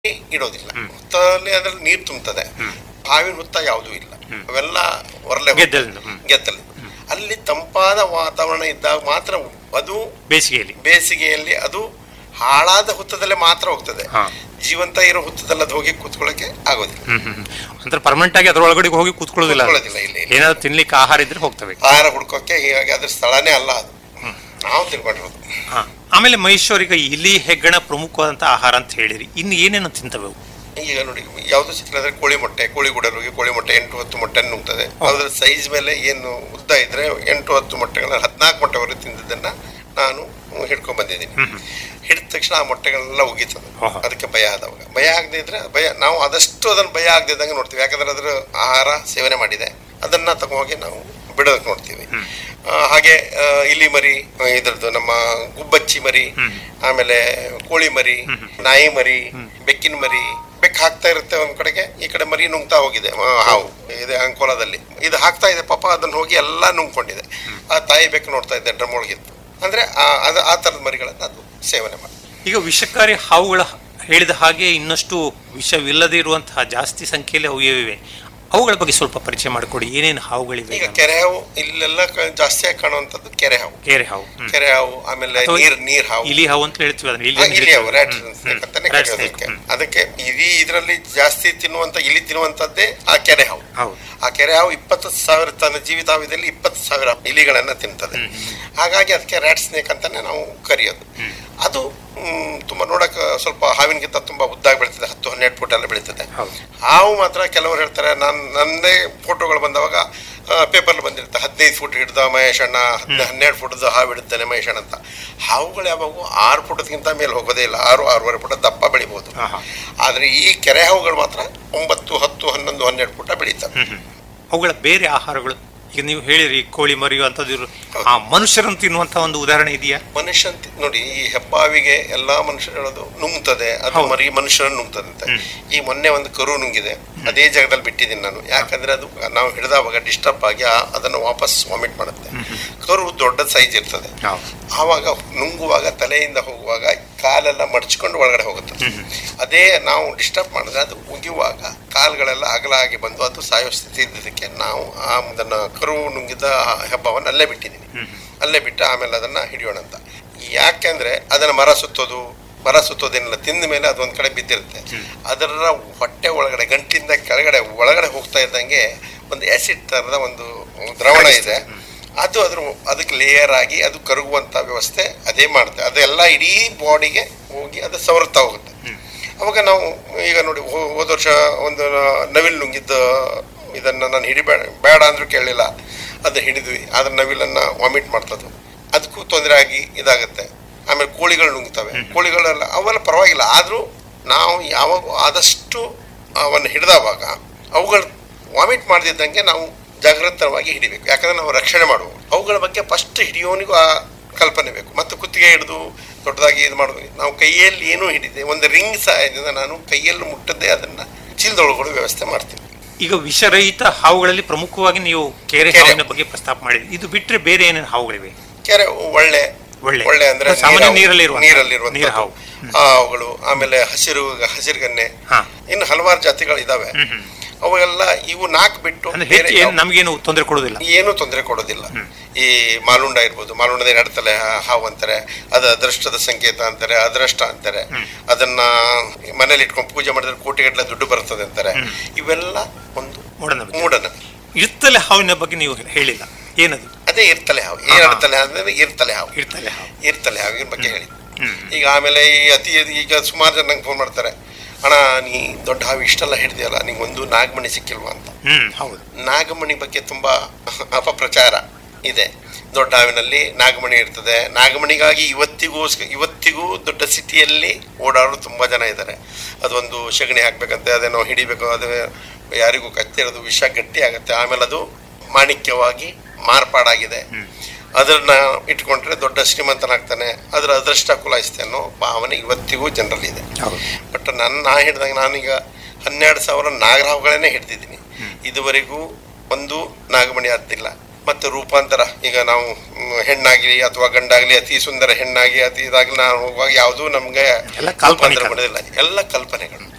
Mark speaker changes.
Speaker 1: ಇಡೋದಿಲ್ಲ ಹುತ್ತದಲ್ಲಿ ಅದ್ರಲ್ಲಿ ನೀರು ತುಂಬುತ್ತದೆ ಹಾವಿನ ಹುತ್ತ ಯಾವುದೂ ಇಲ್ಲ ಅವೆಲ್ಲ ಹೊರಲೆ
Speaker 2: ಗೆದ್ದಲಿಂದ, ಹ್ಮ್.
Speaker 1: ಗೆದ್ದಲು ಅಲ್ಲಿ ತಂಪಾದ ವಾತಾವರಣ ಇದ್ದಾಗ ಮಾತ್ರ ಅದು
Speaker 2: ಬೇಸಿಗೆಯಲ್ಲಿ
Speaker 1: ಬೇಸಿಗೆಯಲ್ಲಿ ಅದು ಹಾಳಾದ ಹುತ್ತದಲ್ಲೇ ಮಾತ್ರ ಹೋಗ್ತದೆ
Speaker 2: ಹಾ.
Speaker 1: ಜೀವಂತ ಇರೋ ಹುತ್ತದಲ್ಲಿ ಅದು ಹೋಗಿ ಕೂತ್ಕೊಳ್ಳೋಕೆ ಆಗೋದಿಲ್ಲ
Speaker 2: ಹ್ಮ್ ಹ್ಮ್ ಅಂದ್ರೆ ಪರ್ಮನೆಂಟ್ ಆಗಿ ಅದ್ರೊಳಗಡೆ ಹೋಗಿ ಕೂತ್ಕೊಳ್ಳೋದಿಲ್ಲ ಅದು.
Speaker 1: ಕೂತ್ಕೊಳ್ಳೋದಿಲ್ಲ, ಇಲ್ಲ, ಇಲ್ಲ.
Speaker 2: ಏನಾದ್ರು ತಿನ್ಲಿಕ್ಕೆ ಆಹಾರ ಇದ್ರೆ ಹೋಗ್ತವೆ
Speaker 1: ಆಹಾರ ಹುಡ್ಕೋಕೆ ಹೀಗಾಗಿ ಅದ್ರ ಸ್ಥಳನೇ ಅಲ್ಲ ಅದು ನಾವು ತಿಳ್ಕೊಂಡಿರೋದು
Speaker 2: ಹಾ. ಆಮೇಲೆ ಮಹೇಶ್ವರಿಗೆ ಇಲಿ ಹೆಗ್ಗಣ ಪ್ರಮುಖವಾದಂತ ಆಹಾರ ಅಂತ ಹೇಳಿರಿ ಇನ್ನು ಏನೇನು ತಿಂತವೆ ಅವು?
Speaker 1: ಈಗ ನೋಡಿ ಯಾವ್ದು ಸಿಕ್ಕಿದ್ರೆ ಕೋಳಿ ಮೊಟ್ಟೆ ಕೋಳಿ ಗುಡಲುಗೆ ಕೋಳಿ ಮೊಟ್ಟೆ ಎಂಟು ಹತ್ತು ಮೊಟ್ಟೆ ನುಗ್ತದೆ ಅದ್ರ ಸೈಜ್ ಮೇಲೆ ಏನು ಉದ್ದ ಇದ್ರೆ ಎಂಟು ಹತ್ತು ಮೊಟ್ಟೆಗಳನ್ನ ಹದಿನಾಲ್ಕು ಮೊಟ್ಟೆವರೆಗೆ ತಿಂದದನ್ನ ನಾನು ಹಿಡ್ಕೊಂಡ್ ಬಂದಿದ್ದೀನಿ ಹಿಡಿದ ತಕ್ಷಣ ಆ ಮೊಟ್ಟೆಗಳೆಲ್ಲ ಉಗಿತದೆ
Speaker 2: ಆಹಾ.
Speaker 1: ಅದಕ್ಕೆ ಭಯ ಆದವಾಗ ಭಯ ಆಗದೆ ಇದ್ರೆ ಭಯ ನಾವು ಆದಷ್ಟು ಅದನ್ನ ಭಯ ಆಗದಿದ್ದಂಗೆ ನೋಡ್ತೀವಿ ಯಾಕಂದ್ರೆ ಅದ್ರ ಆಹಾರ ಸೇವನೆ ಮಾಡಿದೆ ಅದನ್ನ ತಗೊಂಡೋಗಿ ನಾವು ಬಿಡೋದಕ್ಕೆ ನೋಡ್ತೀವಿ ಆ, ಹಾಗೆ ಆ, ಇಲಿ ಮರಿ ಆ, ಇದ್ರದ್ದು ನಮ್ಮ ಗುಬ್ಬಚ್ಚಿ ಮರಿ ಆಮೇಲೆ ಕೋಳಿ ಮರಿ ನಾಯಿ ಮರಿ ಬೆಕ್ಕಿನ ಮರಿ ಬೆಕ್ಕು ಹಾಕ್ತಾ ಇರುತ್ತೆ ಒಂದ್ ಕಡೆಗೆ ಈ ಕಡೆ ಮರಿ ನುಂಗ್ತಾ ಹೋಗಿದೆ ಆ, ಹಾವು ಇದೆ ಅಂಕೋಲದಲ್ಲಿ ಇದು ಹಾಕ್ತಾ ಇದೆ ಪಾಪ ಅದನ್ನ ಹೋಗಿ ಎಲ್ಲ ನುಂಗ್ಕೊಂಡಿದೆ ಆ ತಾಯಿ ಬೆಕ್ಕು ನೋಡ್ತಾ ಇದ್ದೆ ಡ್ರಮ್ ಒಳಗಿತ್ತು ಅಂದ್ರೆ ಆ- ಅದು ಆ ತರದ ಮರಿಗಳನ್ನ ಅದು ಸೇವನೆ ಮಾಡಿ
Speaker 2: ಈಗ ವಿಷಕಾರಿ ಹಾವುಗಳ ಹೇಳಿದ ಹಾಗೆ ಇನ್ನಷ್ಟು ವಿಷವಿಲ್ಲದೆ ಇರುವಂತಹ ಜಾಸ್ತಿ ಸಂಖ್ಯೆಯಲ್ಲಿ ಅವು ಇವೆ ಅವುಗಳ ಬಗ್ಗೆ ಸ್ವಲ್ಪ ಪರಿಚಯ ಮಾಡಿಕೊಡಿ ಏನೇನು ಹಾವುಗಳಿವೆ
Speaker 1: ಈಗ ಕೆರೆ ಹಾವು ಇಲ್ಲೆಲ್ಲ ಕ- ಜಾಸ್ತಿಯಾಗಿ ಕಾಣುವಂಥದ್ದು ಕೆರೆ ಹಾವು
Speaker 2: ಕೇರೆ ಹಾವು ಹ್ಮ್.
Speaker 1: ಕೆರೆ ಹಾವು ಆಮೇಲೆ
Speaker 2: ಅಥವಾ
Speaker 1: ನೀರ್ ನೀರ್ ಹಾವು
Speaker 2: ಇಲಿ ಹಾವು ಅಂತ ಹೇಳ್ತೀವಿ ಅದನ್ನ ಇಲಿ
Speaker 1: ಆ,
Speaker 2: ಅಂತ
Speaker 1: ಇಲಿ ಹಾವು
Speaker 2: ಹೇಳ್ತೀವಿ.
Speaker 1: ರ್ಯಾಟ್
Speaker 2: ಹ್ಮ್,
Speaker 1: ಸ್ನೇಕ್
Speaker 2: ಹ್ಮ್.
Speaker 1: ಅಂತಾನೆ
Speaker 2: rat
Speaker 1: ಕರೆಯೋದು
Speaker 2: snake,
Speaker 1: ಅದಕ್ಕೆ.
Speaker 2: ಹ್ಮ್.
Speaker 1: ಅದಕ್ಕೆ ಇಡೀ ಇದರಲ್ಲಿ ಜಾಸ್ತಿ ತಿನ್ನುವಂತ ಇಲಿ ತಿನ್ನುವಂತದ್ದೇ ಆ ಕೆರೆ ಹಾವು
Speaker 2: ಹೌದು
Speaker 1: ಆ ಕೆರೆ ಹಾವು ಇಪ್ಪತ್ತು ಸಾವಿರ ತನ್ನ ಜೀವಿತಾವಧಿಯಲ್ಲಿ ಇಪ್ಪತ್ತು ಸಾವಿರ ಇಲಿಗಳನ್ನ ತಿಂತದೆ ಹಾಗಾಗಿ ಅದಕ್ಕೆ ರ್ಯಾಟ್ ಸ್ನೇಕ್ ಅಂತಾನೆ ನಾವು ಕರೆಯೋದು ಅದು ಮ್, ತುಂಬಾ ನೋಡಕ್ ಸ್ವಲ್ಪ ಹಾವಿನಗಿಂತ ತುಂಬಾ ಉದ್ದಾಗಿ ಬೆಳೀತದೆ ಹತ್ತು ಹನ್ನೆರಡು ಫುಟ್ ಎಲ್ಲ ಬೆಳೀತದೆ
Speaker 2: ಹೌದು.
Speaker 1: ಹಾವು ಮಾತ್ರ ಕೆಲವರು ಹೇಳ್ತಾರೆ ನಾನು ನನ್ನದೇ ಫೋಟೋಗಳು ಬಂದವಾಗ ಪೇಪರ್ ಬಂದಿರುತ್ತೆ ಹದಿನೈದು ಫುಟ್ ಹಿಡ್ದ ಮಹೇಶ್ ಅಣ್ಣ ಹದಿನ ಹನ್ನೆರಡು ಫುಟ್ದು ಹಾವು ಹಿಡಿತಾನೆ ಮಹೇಶ್ ಅಣ್ಣ ಅಂತ ಹಾವುಗಳು ಯಾವಾಗೂ ಆರು ಫುಟಕ್ಕಿಂತ ಮೇಲೆ ಹೋಗೋದೇ ಇಲ್ಲ ಆರು ಆರೂವರೆ ಫುಟ ದಪ್ಪ ಬೆಳಿಬಹುದು
Speaker 2: ಆಹಾ.
Speaker 1: ಆದ್ರೆ ಈ ಕೆರೆ ಹಾವುಗಳು ಮಾತ್ರ ಒಂಬತ್ತು ಹತ್ತು ಹನ್ನೊಂದು ಹನ್ನೆರಡು ಫುಟ ಬೆಳೀತವೆ
Speaker 2: ಅವುಗಳ ಬೇರೆ ಆಹಾರಗಳು ಈಗ ನೀವು ಹೇಳಿರಿ ಕೋಳಿ ಮರಿಯು ಅಂತದ್ದು ಆ ಮನುಷ್ಯರನ್ನು ತಿನ್ನುವಂತ ಒಂದು ಉದಾಹರಣೆ ಇದೆಯಾ
Speaker 1: ಮನುಷ್ಯ ಅಂತ ನೋಡಿ ಈ ಹೆಬ್ಬಾವಿಗೆ ಎಲ್ಲಾ ಮನುಷ್ಯರು ಹೇಳೋದು ನುಂಗ್ತದೆ ಅದು
Speaker 2: ಹೌದು.
Speaker 1: ಮರಿ ಮನುಷ್ಯರನ್ನು ನುಂಗ್ತದೆ ಅಂತ ಈ ಮೊನ್ನೆ ಒಂದು ಕರು ನುಂಗಿದೆ ಅದೇ ಜಾಗದಲ್ಲಿ ಬಿಟ್ಟಿದ್ದೀನಿ ನಾನು ಯಾಕಂದ್ರೆ ಅದು ನಾವು ಹಿಡಿದವಾಗ ಡಿಸ್ಟರ್ಬ್ ಆಗಿ ಆ- ಅದನ್ನು ವಾಪಸ್ ವಾಮಿಟ್ ಮಾಡುತ್ತೆ ಕರು ದೊಡ್ಡ ಸೈಜ್ ಇರ್ತದೆ ಆವಾಗ ನುಂಗುವಾಗ ತಲೆಯಿಂದ ಹೋಗುವಾಗ ಕಾಲೆಲ್ಲ ಮಡ್ಚ್ಕೊಂಡು ಒಳಗಡೆ ಹೋಗುತ್ತೆ ಅದೇ ನಾವು ಡಿಸ್ಟರ್ಬ್ ಮಾಡಿದ್ರೆ ಅದು ಉಗಿಯುವಾಗ ಕಾಲುಗಳೆಲ್ಲ ಅಗಲ ಆಗಿ ಬಂದು ಅದು ಸಾಯೋ ಸ್ಥಿತಿ ಇದ್ದದಕ್ಕೆ ನಾವು ಆ ಅದನ್ನ ಕರು ನುಂಗಿದ ಹೆಬ್ಬವನ್ನು ಅಲ್ಲೇ ಬಿಟ್ಟಿದ್ದೀನಿ ಅಲ್ಲೇ ಬಿಟ್ಟು ಆಮೇಲೆ ಅದನ್ನ ಹಿಡಿಯೋಣ ಅಂತ ಯಾಕೆಂದ್ರೆ ಅದನ್ನ ಮರ ಸುತ್ತೋದು ಮರ ಸುತ್ತೋದೇನಿಲ್ಲ ತಿಂದ ಮೇಲೆ ಅದೊಂದ್ ಕಡೆ ಬಿದ್ದಿರುತ್ತೆ ಅದರ ಹೊಟ್ಟೆ ಒಳಗಡೆ ಗಂಟಿಂದ ಕೆಳಗಡೆ ಒಳಗಡೆ ಹೋಗ್ತಾ ಇದ್ದಂಗೆ ಒಂದು ಆಸಿಡ್ ತರದ ಒಂದು ದ್ರವಣ ಇದೆ ಅದು ಅದ್ರ ಅದಕ್ಕೆ ಲೇಯರ್ ಆಗಿ ಅದು ಕರಗುವಂತ ವ್ಯವಸ್ಥೆ ಅದೇ ಮಾಡುತ್ತೆ ಅದೆಲ್ಲ ಇಡೀ ಬಾಡಿಗೆ ಹೋಗಿ ಅದು ಸವರ್ತಾ ಹೋಗುತ್ತೆ ಅವಾಗ ನಾವು ಈಗ ನೋಡಿ ಹೋ- ಹೋದ ವರ್ಷ ಒಂದು ನವಿಲ್ ನುಂಗಿದ್ದ ಇದನ್ನ ನಾನು ಹಿಡಿಬೇಡ ಬೇಡ ಅಂದ್ರೂ ಕೇಳಲಿಲ್ಲ ಅದನ್ನ ಹಿಡಿದ್ವಿ ಅದ್ರ ನವಿಲನ್ನ ವಾಮಿಟ್ ಮಾಡ್ತದ್ದು ಅದಕ್ಕೂ ತೊಂದರೆ ಆಗಿ ಇದಾಗುತ್ತೆ ಆಮೇಲೆ ಕೋಳಿಗಳು ನುಂಗ್ತವೆ ಕೋಳಿಗಳೆಲ್ಲ ಅವೆಲ್ಲ ಪರವಾಗಿಲ್ಲ ಆದ್ರೂ ನಾವು ಯಾವಾಗ ಆದಷ್ಟು ಅವನ್ನ ಹಿಡಿದವಾಗ ಅವುಗಳು ವಾಮಿಟ್ ಮಾಡದಿದ್ದಂಗೆ ನಾವು ಜಾಗೃತವಾಗಿ ಹಿಡಿಬೇಕು ಯಾಕಂದ್ರೆ ನಾವು ರಕ್ಷಣೆ ಮಾಡುವ ಅವುಗಳ ಬಗ್ಗೆ ಫಸ್ಟ್ ಹಿಡಿಯೋನಿಗೂ ಆ ಕಲ್ಪನೆ ಬೇಕು ಮತ್ತು ಕುತ್ತಿಗೆ ಹಿಡಿದು ದೊಡ್ಡದಾಗಿ ಇದು ಮಾಡೋದು ನಾವು ಕೈಯಲ್ಲಿ ಏನೂ ಹಿಡಿದೆ ಒಂದು ರಿಂಗ್ ಸಹಾಯದಿಂದ ನಾನು ಕೈಯಲ್ಲಿ ಮುಟ್ಟದ್ದೇ ಅದನ್ನ ಚೀಲದೊಳಗಡೆ ವ್ಯವಸ್ಥೆ ಮಾಡ್ತೀನಿ
Speaker 2: ಈಗ ವಿಷರಹಿತ ಹಾವುಗಳಲ್ಲಿ ಪ್ರಮುಖವಾಗಿ ನೀವು ಕೆರೆ
Speaker 1: ಕೆರೆ.
Speaker 2: ಹಾವಿನ ಬಗ್ಗೆ ಪ್ರಸ್ತಾಪ ಮಾಡಿದ್ರಿ ಇದು ಬಿಟ್ರೆ ಬೇರೆ ಏನೇನು ಹಾವುಗಳಿವೆ
Speaker 1: ಕೆರೆ ಒಳ್ಳೆ
Speaker 2: ಒಳ್ಳೆ.
Speaker 1: ಒಳ್ಳೆ ಅಂದ್ರೆ
Speaker 2: ಸಾಮಾನ್ಯ
Speaker 1: ನೀರಾವು-
Speaker 2: ನೀರಲ್ಲಿರುವಂಥದ್ದು.
Speaker 1: ನೀರಲ್ಲಿರುವಂಥದ್ದು.
Speaker 2: ನೀರು ಹಾವು.
Speaker 1: ಆ ಹಾವುಗಳು ಆಮೇಲೆ ಹಸಿರು ಹಸಿರುಗನ್ನೆ
Speaker 2: ಹಾ.
Speaker 1: ಇನ್ನು ಹಲವಾರು ಜಾತಿಗಳು ಇದಾವೆ ಅವೆಲ್ಲ ಇವು ನಾಲ್ಕು ಬಿಟ್ಟು
Speaker 2: ಅಂದ್ರೆ
Speaker 1: ಬೇರೆ
Speaker 2: ಹೆಚ್ಚು ಏನು
Speaker 1: ಯಾವ-
Speaker 2: ನಮಗೇನು ತೊಂದರೆ ಕೊಡುವುದಿಲ್ಲ
Speaker 1: ಏನೂ ತೊಂದರೆ ಕೊಡೋದಿಲ್ಲ ಈ ಮಾಲುಂಡ ಇರ್ಬೋದು ಮಾಲುಂಡದ ಎರಡು ತಲೆ ಹಾ- ಹಾವು ಅಂತಾರೆ ಅದು ಅದೃಷ್ಟದ ಸಂಕೇತ ಅಂತಾರೆ ಅದೃಷ್ಟ ಅಂತಾರೆ ಅದನ್ನ ಮನೇಲಿ ಇಟ್ಕೊಂಡು ಪೂಜೆ ಮಾಡಿದ್ರೆ ಕೋಟಿಗಟ್ಟಲೆ ದುಡ್ಡು ಬರ್ತದೆ ಅಂತಾರೆ ಇವೆಲ್ಲ ಒಂದು
Speaker 2: ಮೂಢನಂಬಿಕೆ.
Speaker 1: ಮೂಢನಂಬಿಕೆ
Speaker 2: ಇರ್ತಲೆ ಹಾವಿನ ಬಗ್ಗೆ ನೀವು ಹೇಳಿಲ್ಲ ಏನದು
Speaker 1: ಅದೇ ಇರ್ತಲೆ ಹಾವು ಎರಡು ತಲೆ ಅಂದ್ರೆ ಇರ್ತಲೆ ಹಾವು
Speaker 2: ಇರ್ತಲೆ ಹಾವು
Speaker 1: ಇರ್ತಲೆ ಹಾವಿನ ಬಗ್ಗೆ ಹೇಳಿ ಈಗ ಆಮೇಲೆ ಈ ಅತಿ ಈಗ ಸುಮಾರು ಜನ ನಂಗೆ ಫೋನ್ ಮಾಡ್ತಾರೆ ಅಣ್ಣ ನೀ ದೊಡ್ಡ ಹಾವು ಇಷ್ಟೆಲ್ಲ ಹಿಡ್ದಿಯಲ್ಲ ನಿಂಗೆ ಒಂದು ನಾಗಮಣಿ ಸಿಕ್ಕಿಲ್ವಾ ಅಂತ
Speaker 2: ಹ್ಮ್ ಹೌದು
Speaker 1: ನಾಗಮಣಿ ಬಗ್ಗೆ ತುಂಬಾ ಅಪಪ್ರಚಾರ ಇದೆ ದೊಡ್ಡ ಹಾವಿನಲ್ಲಿ ನಾಗಮಣಿ ಇರ್ತದೆ ನಾಗಮಣಿಗಾಗಿ ಇವತ್ತಿಗೂ ಇವತ್ತಿಗೂ ದೊಡ್ಡ ಸಿಟಿಯಲ್ಲಿ ಓಡಾಡೋರು ತುಂಬಾ ಜನ ಇದ್ದಾರೆ ಅದೊಂದು ಸಗಣಿ ಹಾಕ್ಬೇಕಂತೆ ಅದೇನೋ ಹಿಡಿಬೇಕು ಅದು ಯಾರಿಗೂ ಕತ್ತಿರೋದು ವಿಷ ಗಟ್ಟಿ ಆಗುತ್ತೆ ಆಮೇಲೆ ಅದು ಮಾಣಿಕ್ಯವಾಗಿ ಮಾರ್ಪಾಡಾಗಿದೆ ಅದನ್ನ ಇಟ್ಕೊಂಡ್ರೆ ದೊಡ್ಡ ಶ್ರೀಮಂತನಾಗ್ತಾನೆ ಅದರ ಅದೃಷ್ಟ ಕುಲಾಯಿಸ್ತೆ ಅನ್ನೋ ಭಾವನೆ ಇವತ್ತಿಗೂ ಜನರಲ್ಲಿದೆ
Speaker 2: ಹೌದು
Speaker 1: ಬಟ್ ನನ್ನ ನಾ ಹಿಡ್ದಾಗ ನಾನೀಗ ಹನ್ನೆರಡು ಸಾವಿರ ನಾಗರಾವುಗಳನ್ನೇ ಹಿಡ್ದಿದ್ದೀನಿ ಇದುವರೆಗೂ ಒಂದು ನಾಗಮಣಿ ಆಗ್ತಿಲ್ಲ ಮತ್ತು ರೂಪಾಂತರ ಈಗ ನಾವು ಮ್, ಹೆಣ್ಣಾಗ್ಲಿ ಅಥವಾ ಗಂಡಾಗ್ಲಿ ಅತಿ ಸುಂದರ ಹೆಣ್ಣಾಗಿ ಅತಿ ಇದಾಗ್ಲಿ ನಾನು ಹೋಗುವಾಗ ಯಾವುದೂ ನಮ್ಗೆ
Speaker 2: ಎಲ್ಲ ಕಾಲ್ಪನಿಕ.
Speaker 1: ರೂಪಾಂತರ ಮಾಡೋದಿಲ್ಲ ಎಲ್ಲ ಕಲ್ಪನೆಗಳು